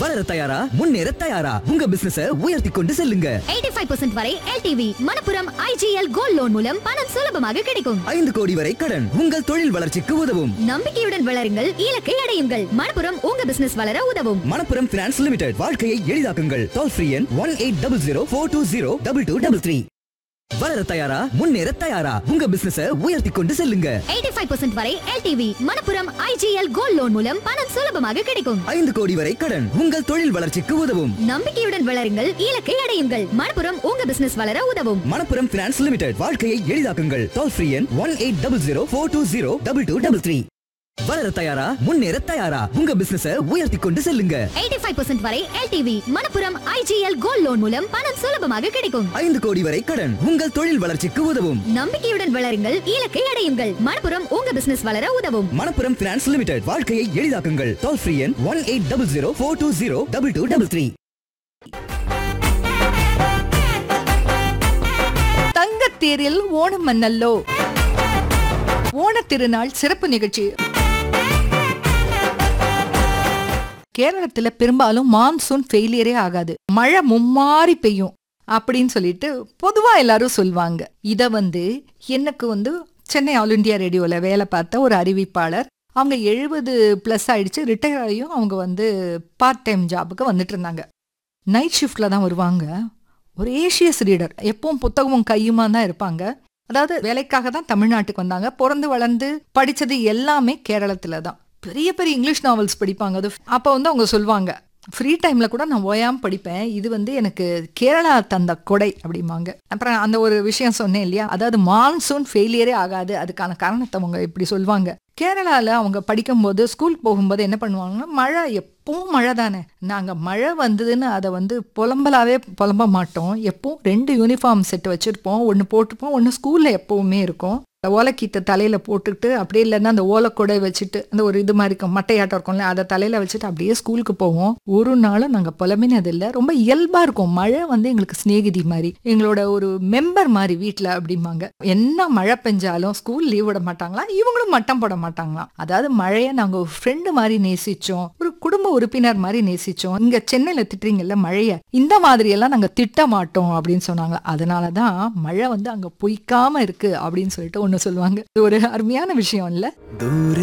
வளர தயாரா முன்னேற தயாரா உங்க பிசினஸ உயர்த்தி கொண்டு செல்லுங்க 85% வரை LTV Manappuram IGL gold loan மூலம் பணம் சுலபமாக கிடைக்கும் ஐந்து கோடி வரை கடன் உங்கள் தொழில் வளர்ச்சிக்கு உதவும் நம்பிக்கையுடன் வளருங்கள் இலக்கை அடையுங்கள் மணப்புரம் உங்க பிசினஸ் வளர உதவும் மணப்புரம் பினான்ஸ் லிமிடெட் வாழ்க்கையை எளிதாக்குங்கள் டோல் ஃப்ரீ எண் one eight double zero four two zero double two double three வளர தயாரா முன்னேற தயாரா உங்க பிசினஸ உயர்த்தி கொண்டு செல்லுங்க 85% வரை LTV Manappuram IGL gold loan மூலம் பணம் சுலபமாக கிடைக்கும் ஐந்து கோடி வரை கடன் உங்கள் தொழில் வளர்ச்சிக்கு உதவும் நம்பிக்கையுடன் வளருங்கள் இலக்கை அடையுங்கள் மணப்புரம் உங்க பிசினஸ் வளர உதவும் மணப்புரம் பினான்ஸ் லிமிடெட் வாழ்க்கையை எளிதாக்குங்கள் டோல் ஃப்ரீ எண் one eight double zero four two zero double two double three வளர தயாரா முன்னேற தயாரா உங்க பிசினஸ உயர்த்தி கொண்டு செல்லுங்க 85% வரை LTV Manappuram IGL gold loan மூலம் பணம் சுலபமாக கிடைக்கும் ஐந்து கோடி வரை கடன் உங்கள் தொழில் வளர்ச்சிக்கு உதவும் நம்பிக்கையுடன் வளருங்கள் இலக்கை அடையுங்கள் மணப்புரம் உங்க பிசினஸ் வளர உதவும் மணப்புரம் பினான்ஸ் லிமிடெட் வாழ்க்கையை எளிதாக்குங்கள் டோல் ஃப்ரீ எண் one eight double zero four two zero double two double three தங்கத்தேரில் ஓணம் மன்னல்லோ ஓணத்திருநாள் சிறப்பு நிகழ்ச்சி கேரளத்துல பெரும்பாலும் மான்சூன் ஃபெயிலியரே ஆகாது மழை மும்மாரி பெய்யும் அப்படின்னு சொல்லிட்டு பொதுவா எல்லாரும் சொல்லுவாங்க இத வந்து எனக்கு வந்து சென்னை ஆல் இண்டியா ரேடியோல வேலை பார்த்த ஒரு அறிவிப்பாளர் அவங்க எழுபது ப்ளஸ் ஆயிடுச்சு ரிட்டையர் ஆகியும் அவங்க வந்து பார்ட் டைம் ஜாபுக்கு வந்துட்டு இருந்தாங்க நைட் ஷிஃப்ட்ல தான் வருவாங்க ஒரு ஏஷியஸ் ரீடர் எப்பவும் புத்தகமும் கையுமா தான் இருப்பாங்க அதாவது வேலைக்காக தான் தமிழ்நாட்டுக்கு வந்தாங்க பிறந்து வளர்ந்து படிச்சது எல்லாமே கேரளத்துல தான் பெரிய பெரிய இங்கிலீஷ் நாவல்ஸ் படிப்பாங்க அது அப்போ வந்து அவங்க சொல்லுவாங்க ஃப்ரீ டைம்ல கூட நான் ஓயாம படிப்பேன் இது வந்து எனக்கு கேரளா தந்த கொடை அப்படிம்பாங்க அப்புறம் அந்த ஒரு விஷயம் சொன்னேன் இல்லையா அதாவது மான்சூன் ஃபெயிலியரே ஆகாது அதுக்கான காரணத்தை அவங்க இப்படி சொல்லுவாங்க கேரளால அவங்க படிக்கும்போது ஸ்கூல் போகும்போது என்ன பண்ணுவாங்கன்னா மழை எப்பவும் மழை தானே நாங்க மழை வந்ததுன்னு அதை வந்து புலம்பலாவே புலம்ப மாட்டோம் எப்பவும் ரெண்டு யூனிஃபார்ம் செட் வச்சிருப்போம் ஒன்னு போட்டுப்போம் ஒன்னு ஸ்கூல்ல எப்பவுமே இருக்கும் ஓலைக்கீத்தை தலையில போட்டுக்கிட்டு அப்படியே இல்லைன்னா அந்த ஓலைக்கூடை வச்சுட்டு அந்த ஒரு இது மாதிரி இருக்கும் மட்டையாட்டம் இருக்கும்ல அதை தலையில வச்சுட்டு அப்படியே ஸ்கூலுக்கு போவோம் ஒரு நாளும் நாங்க புலம்பினது இல்லை ரொம்ப இயல்பா இருக்கும் மழை வந்து எங்களுக்கு சிநேகிதி மாதிரி எங்களோட ஒரு மெம்பர் மாதிரி வீட்ல அப்படிம்பாங்க என்ன மழை பெஞ்சாலும் ஸ்கூல் லீவ் விட மாட்டாங்களா இவங்களும் மட்டம் போட மாட்டாங்களாம் அதாவது மழையை நாங்க ஒரு ஃப்ரெண்டு மாதிரி நேசிச்சோம் ஒரு குடும்ப உறுப்பினர் மாதிரி நேசிச்சோம் இங்க சென்னையில திட்டுறீங்கல்ல மழைய இந்த மாதிரி எல்லாம் நாங்க திட்ட மாட்டோம் அப்படின்னு சொன்னாங்க அதனாலதான் மழை வந்து அங்க பொய்க்காம இருக்கு அப்படின்னு சொல்லிட்டு ஒண்ணு சொல்லுவாங்க இது ஒரு அருமையான விஷயம் இல்ல